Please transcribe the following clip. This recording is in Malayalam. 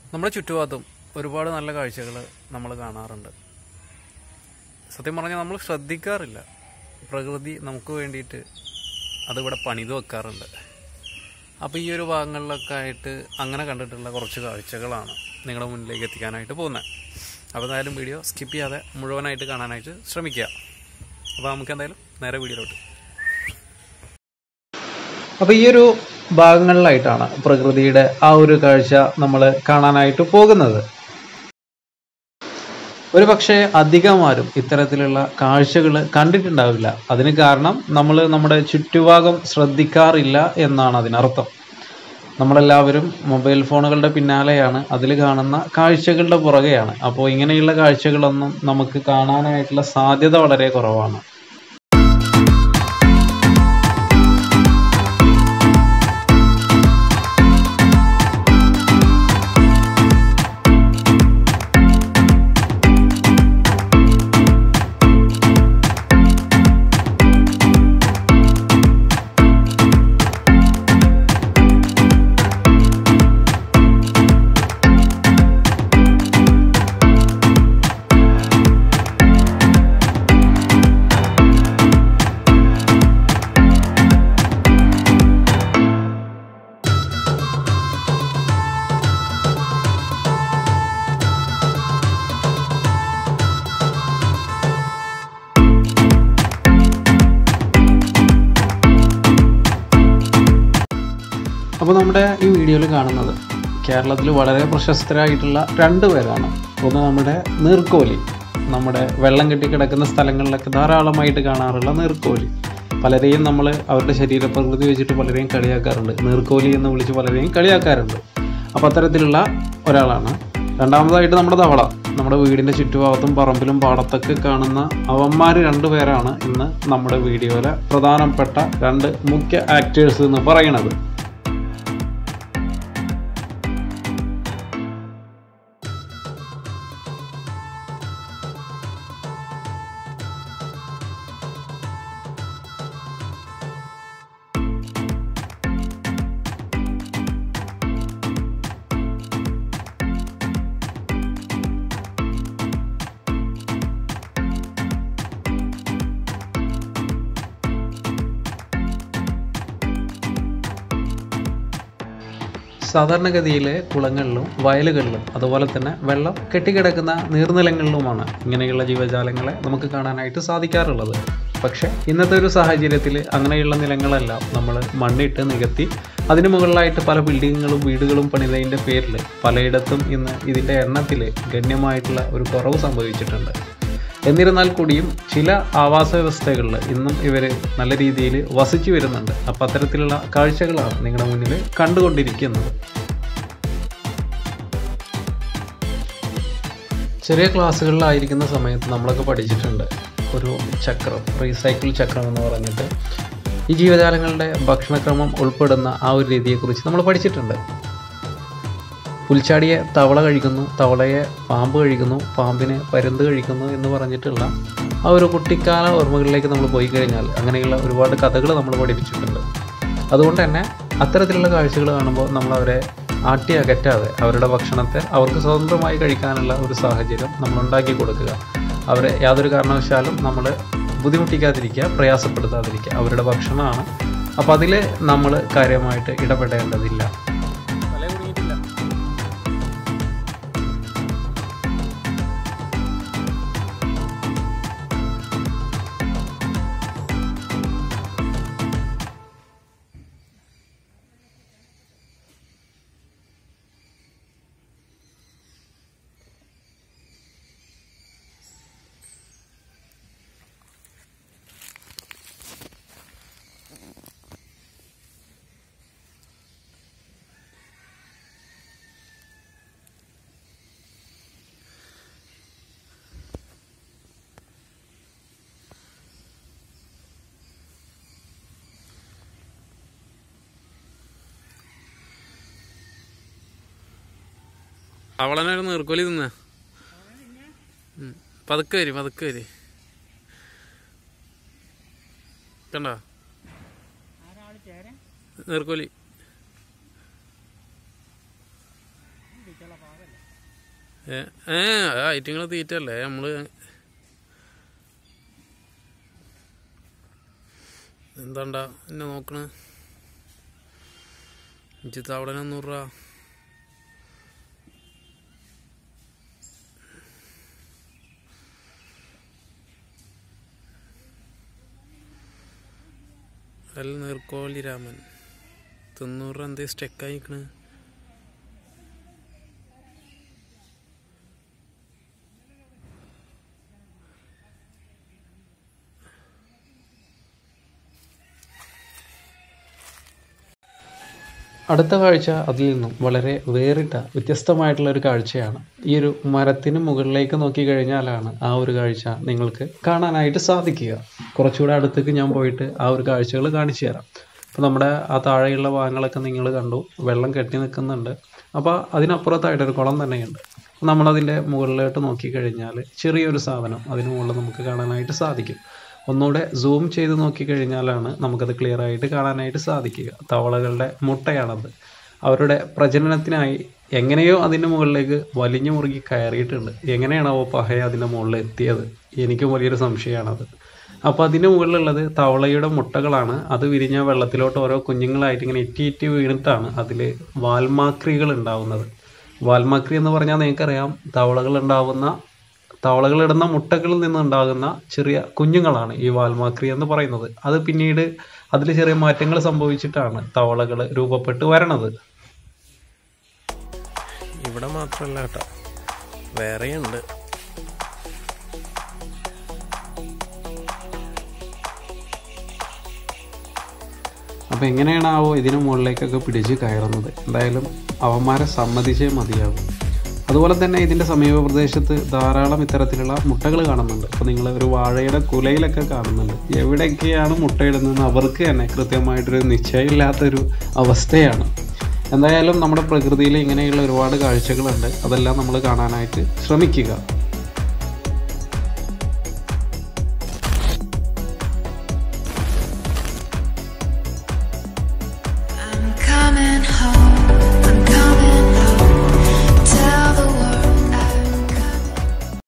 നമ്മുടെ ചുറ്റുപാടും ഒരുപാട് നല്ല കാഴ്ചകൾ നമ്മൾ കാണാറുണ്ട് സത്യം പറഞ്ഞാൽ നമ്മൾ ശ്രദ്ധിക്കാറില്ല പ്രകൃതി നമുക്ക് വേണ്ടിയിട്ട് അതിവിടെ പണിത് വെക്കാറുണ്ട് അപ്പോൾ ഈ ഒരു ഭാഗങ്ങളിലൊക്കെ ആയിട്ട് അങ്ങനെ കണ്ടിട്ടുള്ള കുറച്ച് കാഴ്ചകളാണ് നിങ്ങളുടെ മുന്നിലേക്ക് എത്തിക്കാനായിട്ട് പോകുന്നത് അപ്പോൾ എന്തായാലും വീഡിയോ സ്കിപ്പ് ചെയ്യാതെ മുഴുവനായിട്ട് കാണാനായിട്ട് ശ്രമിക്കുക അപ്പോൾ നമുക്ക് എന്തായാലും നേരെ വീഡിയോയിലോട്ട് അപ്പോൾ ഈ ഒരു ഭാഗങ്ങളിലായിട്ടാണ് പ്രകൃതിയുടെ ആ ഒരു കാഴ്ച നമ്മൾ കാണാനായിട്ട് പോകുന്നത് ഒരു പക്ഷേ അധികമാരും ഇത്തരത്തിലുള്ള കാഴ്ചകൾ കണ്ടിട്ടുണ്ടാവില്ല അതിന് കാരണം നമ്മൾ നമ്മുടെ ചുറ്റുഭാഗം ശ്രദ്ധിക്കാറില്ല എന്നാണ് അതിനർത്ഥം നമ്മളെല്ലാവരും മൊബൈൽ ഫോണുകളുടെ പിന്നാലെയാണ് അതിൽ കാണുന്ന കാഴ്ചകളുടെ പുറകെയാണ് അപ്പോൾ ഇങ്ങനെയുള്ള കാഴ്ചകളൊന്നും നമുക്ക് കാണാനായിട്ടുള്ള സാധ്യത വളരെ കുറവാണ് അപ്പോൾ നമ്മുടെ ഈ വീഡിയോയിൽ കാണുന്നത് കേരളത്തിൽ വളരെ പ്രശസ്തരായിട്ടുള്ള രണ്ട് പേരാണ് ഒന്ന് നമ്മുടെ നീർക്കോലി നമ്മുടെ വെള്ളം കെട്ടിക്കിടക്കുന്ന സ്ഥലങ്ങളിലൊക്കെ ധാരാളമായിട്ട് കാണാറുള്ള നീർക്കോലി പലരെയും നമ്മൾ അവരുടെ ശരീരപ്രകൃതി വെച്ചിട്ട് പലരെയും കളിയാക്കാറുണ്ട് നീർക്കോലി എന്ന് വിളിച്ച് പലരെയും കളിയാക്കാറുണ്ട് അപ്പോൾ അത്തരത്തിലുള്ള ഒരാളാണ് രണ്ടാമതായിട്ട് നമ്മുടെ തവള നമ്മുടെ വീടിൻ്റെ ചുറ്റുഭാഗത്തും പറമ്പിലും പാടത്തൊക്കെ കാണുന്ന അവന്മാർ രണ്ടു പേരാണ് ഇന്ന് നമ്മുടെ വീഡിയോയിലെ പ്രധാനപ്പെട്ട രണ്ട് മുഖ്യ ആക്ടേഴ്സ് എന്ന് പറയുന്നത് സാധാരണഗതിയിൽ കുളങ്ങളിലും വയലുകളിലും അതുപോലെ തന്നെ വെള്ളം കെട്ടിക്കിടക്കുന്ന നീർനിലങ്ങളിലുമാണ് ഇങ്ങനെയുള്ള ജീവജാലങ്ങളെ നമുക്ക് കാണാനായിട്ട് സാധിക്കാറുള്ളത് പക്ഷേ ഇന്നത്തെ ഒരു സാഹചര്യത്തിൽ അങ്ങനെയുള്ള നിലങ്ങളെല്ലാം നമ്മൾ മണ്ണിട്ട് നികത്തി അതിന് മുകളിലായിട്ട് പല ബിൽഡിങ്ങുകളും വീടുകളും പണിതതിൻ്റെ പേരിൽ പലയിടത്തും ഇന്ന് ഇതിൻ്റെ എണ്ണത്തിൽ ഗണ്യമായിട്ടുള്ള ഒരു കുറവ് സംഭവിച്ചിട്ടുണ്ട് എന്നിരുന്നാൽ കൂടിയും ചില ആവാസ വ്യവസ്ഥകളിൽ ഇന്നും ഇവർ നല്ല രീതിയിൽ വസിച്ചു വരുന്നുണ്ട് അപ്പം അത്തരത്തിലുള്ള കാഴ്ചകളാണ് നിങ്ങളുടെ മുന്നിൽ കണ്ടുകൊണ്ടിരിക്കുന്നത് ചെറിയ ക്ലാസ്സുകളിലായിരിക്കുന്ന സമയത്ത് നമ്മളൊക്കെ പഠിച്ചിട്ടുണ്ട് ഒരു ചക്രം റീസൈക്കിൾ ചക്രം എന്ന് പറഞ്ഞിട്ട് ഈ ജീവജാലങ്ങളുടെ ഭക്ഷണക്രമം ഉൾപ്പെടുന്ന ആ ഒരു രീതിയെക്കുറിച്ച് നമ്മൾ പഠിച്ചിട്ടുണ്ട് പുൽച്ചാടിയെ തവള കഴിക്കുന്നു തവളയെ പാമ്പ് കഴിക്കുന്നു പാമ്പിനെ പരുന്ത് കഴിക്കുന്നു എന്ന് പറഞ്ഞിട്ടുള്ള ആ ഒരു കുട്ടിക്കാല ഓർമ്മകളിലേക്ക് നമ്മൾ പോയി കഴിഞ്ഞാൽ അങ്ങനെയുള്ള ഒരുപാട് കഥകൾ നമ്മൾ പഠിപ്പിച്ചിട്ടുണ്ട് അതുകൊണ്ട് തന്നെ അത്തരത്തിലുള്ള കാഴ്ചകൾ കാണുമ്പോൾ നമ്മൾ അവരെ ആട്ടി അകറ്റാതെ അവരുടെ ഭക്ഷണത്തെ അവർക്ക് സ്വതന്ത്രമായി കഴിക്കാനുള്ള ഒരു സാഹചര്യം നമ്മൾ ഉണ്ടാക്കി കൊടുക്കുക അവരെ യാതൊരു കാരണവശാലും നമ്മൾ ബുദ്ധിമുട്ടിക്കാതിരിക്കുക പ്രയാസപ്പെടുത്താതിരിക്കുക അവരുടെ ഭക്ഷണമാണ് അപ്പോൾ അതിൽ നമ്മൾ കാര്യമായിട്ട് ഇടപെടേണ്ടതില്ല അവളനെ ഒരു നീർക്കോലി തിന്ന പതുക്കെ വരി പതുക്കെ വരി കണ്ടോ നീർക്കോലി ഏ ഏ ഐറ്റങ്ങൾ തീറ്റല്ലേ നമ്മള് എന്താണ്ടാ എന്നെ നോക്കണ ഇഞ്ചി തവളന നൂറ് രൂപ എൽ നീർക്കോലി രാമൻ തൊണ്ണൂറ് രൂപ എന്തേ സ്റ്റെക്കായി നിൽക്കണ് അടുത്ത കാഴ്ച അതിൽ നിന്നും വളരെ വേറിട്ട വ്യത്യസ്തമായിട്ടുള്ള ഒരു കാഴ്ചയാണ് ഈ ഒരു മരത്തിന് മുകളിലേക്ക് നോക്കി കഴിഞ്ഞാലാണ് ആ ഒരു കാഴ്ച നിങ്ങൾക്ക് കാണാനായിട്ട് സാധിക്കുക കുറച്ചുകൂടെ അടുത്തേക്ക് ഞാൻ പോയിട്ട് ആ ഒരു കാഴ്ചകൾ കാണിച്ചു തരാം അപ്പോൾ നമ്മുടെ ആ താഴെയുള്ള ഭാഗങ്ങളൊക്കെ നിങ്ങൾ കണ്ടു വെള്ളം കെട്ടി നിൽക്കുന്നുണ്ട് അപ്പോൾ അതിനപ്പുറത്തായിട്ടൊരു കുളം തന്നെയുണ്ട് നമ്മളതിൻ്റെ മുകളിലോട്ട് നോക്കിക്കഴിഞ്ഞാൽ ചെറിയൊരു സാധനം അതിന് മുകളിൽ നമുക്ക് കാണാനായിട്ട് സാധിക്കും ഒന്നുകൂടെ സൂം ചെയ്ത് നോക്കിക്കഴിഞ്ഞാലാണ് നമുക്കത് ക്ലിയർ ആയിട്ട് കാണാനായിട്ട് സാധിക്കുക തവളകളുടെ മുട്ടയാണത് അവരുടെ പ്രജനനത്തിനായി എങ്ങനെയോ അതിൻ്റെ മുകളിലേക്ക് വലിഞ്ഞു മുറുകി കയറിയിട്ടുണ്ട് എങ്ങനെയാണാവോ പഹയ അതിൻ്റെ മുകളിൽ എത്തിയത് എനിക്കും വലിയൊരു സംശയമാണത് അപ്പോൾ അതിൻ്റെ മുകളിലുള്ളത് തവളയുടെ മുട്ടകളാണ് അത് വിരിഞ്ഞ വെള്ളത്തിലോട്ട് ഓരോ കുഞ്ഞുങ്ങളായിട്ട് ഇങ്ങനെ ഇറ്റി ഇറ്റി വീണിട്ടാണ് അതിൽ വാൽമാക്രികൾ ഉണ്ടാവുന്നത് വാൽമാക്രി എന്ന് പറഞ്ഞാൽ നിങ്ങൾക്കറിയാം തവളകൾ ഉണ്ടാവുന്ന തവളകൾ ഇടുന്ന മുട്ടകളിൽ നിന്നുണ്ടാകുന്ന ചെറിയ കുഞ്ഞുങ്ങളാണ് ഈ വാൽമാക്രി എന്ന് പറയുന്നത് അത് പിന്നീട് അതിൽ ചെറിയ മാറ്റങ്ങൾ സംഭവിച്ചിട്ടാണ് തവളകൾ രൂപപ്പെട്ട് വരണത് ഇവിടെ മാത്രമല്ല കേട്ടോ വേറെയുണ്ട് അപ്പോൾ എങ്ങനെയാണാവോ ഇതിനു മുകളിലേക്കൊക്കെ പിടിച്ച് കയറുന്നത് എന്തായാലും അവന്മാരെ സമ്മതിച്ചേ മതിയാകും അതുപോലെ തന്നെ ഇതിൻ്റെ സമീപ പ്രദേശത്ത് ധാരാളം ഇത്തരത്തിലുള്ള മുട്ടകൾ കാണുന്നുണ്ട് അപ്പോൾ നിങ്ങൾ ഒരു വാഴയുടെ കുലയിലൊക്കെ കാണുന്നുണ്ട് എവിടെയൊക്കെയാണ് മുട്ടയിടുന്നതെന്ന് അവർക്ക് തന്നെ കൃത്യമായിട്ടൊരു നിശ്ചയമില്ലാത്തൊരു അവസ്ഥയാണ് എന്തായാലും നമ്മുടെ പ്രകൃതിയിൽ ഇങ്ങനെയുള്ള ഒരുപാട് കാഴ്ചകളുണ്ട് അതെല്ലാം നമ്മൾ കാണാനായിട്ട് ശ്രമിക്കുക